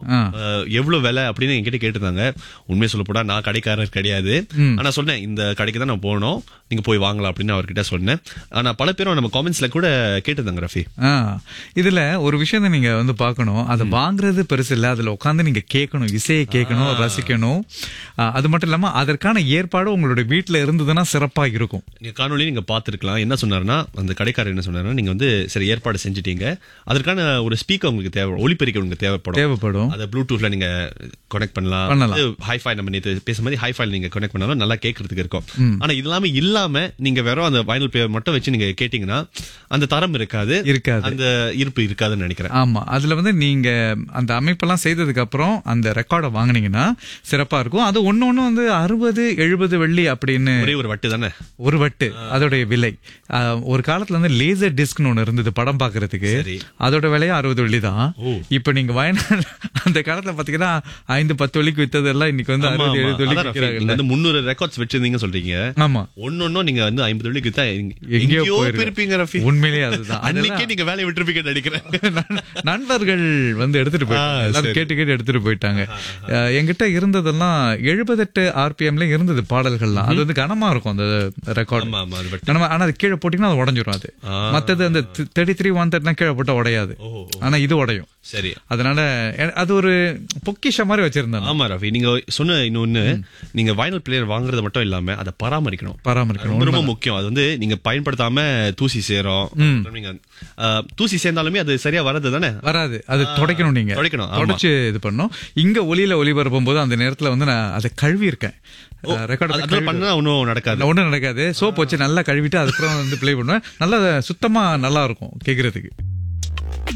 ஆ. அஹ், எவ்வளவு விலை அப்படின்னு என்கிட்ட கேட்டிருந்தாங்க உண்மையை சொல்ல போனா நான் கடைக்காரர் கிடையாது ஆனா சொன்னேன் இந்த கடைக்கு தான் நான் போனோம் நீங்க போய் வாங்கலாம் அப்படின்னு அவர்கிட்ட சொன்னேன் ஆனா பல பேரும் நம்ம காமெண்ட்ஸ்ல கூட கேட்டிருந்தாங்க ரஃபி ஆ, இதுல ஒரு விஷயத்தை நீங்க வந்து பார்க்கணும் அதை வாங்குறது பெருசு இல்ல அதுல உட்காந்து நீங்க கேட்கணும் இசையை கேட்கணும் ரசிக்கணும் ஆ, அது மட்டும் இல்லாம அதற்கான ஏற்பாடு உங்களுடைய வீட்டுல இருந்ததுன்னா சிறப்பா இருக்கும் நீங்க காணொலி நீங்க பார்த்திருக்கலாம் என்ன சொன்னாருன்னா அந்த கடைக்காரர் என்ன சொன்னாருன்னா நீங்க வந்து சரி ஏற்பாடு செஞ்சுட்டீங்க அதற்கான ஒரு ஸ்பீக்கர் உங்களுக்கு தேவை ஒலிப்பெருக்கி உங்களுக்கு தேவைப்படும் தேவைப்படும் அதை ப்ளூடூத்ல நீங்க கனெக்ட் பண்ணலாம் பண்ணலாம். ஹைஃபை நம்ம நேத்து பேசுற மாதிரி ஹைஃபை நீங்க கனெக்ட் பண்ணாலும் நல்லா கேட்கறதுக்கு இருக்கும் ஆனா இது இல்லாம இல்லாம நீங்க வெறும் அந்த வைனல் பிளேயர் மட்டும் வச்சு நீங்க கேட்டீங்கன்னா அந்த தரம் இருக்காது இருக்காது. அந்த இருப்பு இருக்காதுன்னு நினைக்கிறேன் ஆமா அதுல வந்து நீங்க அந்த அமைப்பெல்லாம் செய்ததுக்கு அப்புறம் அந்த ரெக்கார்டை வாங்குனீங்கன்னா சிறப்பா இருக்கும் அது ஒண்ணு ஒண்ணு வந்து அறுபது எழுபது வெள்ளி அப்படின்னு ஒரே ஒரு வட்டு தானே ஒரு வட்டு அதோடைய விலை ஆ, ஒரு காலத்துல வந்து லேசர் டிஸ்க்னு ஒண்ணு இருந்தது படம் பாக்குறதுக்கு சரி. அதோட விலையும் அறுபது வெள்ளி தான் ஓ. இப்ப நீங்க வயநாடு அந்த காலத்துல பாத்தீங்கன்னா ஐந்து பத்து வெள்ளிக்கு வித்ததெல்லாம் இன்னைக்கு வந்து ஆமா, அறுபது ஆமா. எழுபது வெள்ளிக்கு அதான் ரஃபி, நீங்க விற்கிறாங்கல்ல வந்து முன்னூறு ரெக்கார்ட்ஸ் வச்சிருந்தீங்க சொல்றீங்க ஆமா ஒன்னொன்னும் நீங்க வந்து ஐம்பது வெள்ளிக்கு வித்தா எங்க- எங்கேயோ எங்கேயோ போயிருக்கும். போயிருப்பீங்க ரஃபி உண்மையிலேயே அதுதான் அன்னைக்கே நீங்க வேலையை விட்டுருப்பீங்கன்னு நினைக்கிறேன் நண்- நண்பர்கள் வந்து எடுத்துட்டு போயிட்டாங்க ஆ, எல்லாரும் சரி. கேட்டு கேட்டு எடுத்துட்டு போயிட்டாங்க அஹ், என்கிட்ட இருந்ததெல்லாம் எழுபத்தெட்டு ஆர்பிஎம்ல இருந்தது பாடல்கள்லாம் அது வந்து கனமா இருக்கும் அந்த ரெக்கார்ட் ஆமா ஆமா அது வட்டு கனமா ஆனா அது கீழே போட்டீங்கன்னா அது உடஞ்சிரும் அது ஆ. மத்தது அந்த தேர்ட்டி த்ரீ ஒன் தேர்ட்டினா கீழே போட்டா உடையாது ஓ ஓ. ஆனா இது உடையும் சரி அதனால எ- அது ஒரு பொக்கிஷ மாதிரி வச்சிருந்தாங்க ஆமா ரஃபி நீங்க சொன்ன இன்னொன்னு நீங்க வைனல் பிளேயர் வாங்குறது மட்டும் இல்லாம அதை பராமரிக்கணும் பராமரிக்கணும் ரொம்ப ரொம்ப முக்கியம் அது வந்து நீங்க பயன்படுத்தாம தூசி சேரும் அப்புறம் நீங்க அஹ், தூசி சேர்ந்தாலுமே அது சரியா வரது தானே வராது அது துடைக்கணும் நீங்க துடைக்கணும், ஆமா. தொடச்சு இது பண்ணணும் இங்க ஒலியில ஒளிபரப்பும் போது அந்த நேரத்துல வந்து நான் அதை கழுவி இருக்கேன் ரெக்கார்ட் அதெல்லாம் பண்ணா ஒன்றும் நடக்காது ஒண்ணும் நடக்காது சோப் வச்சு நல்லா கழுவிட்டு அதுக்கப்புறம் வந்து ப்ளே பண்ணுவேன் நல்லா சுத்தமா நல்லா இருக்கும் கேக்குறதுக்கு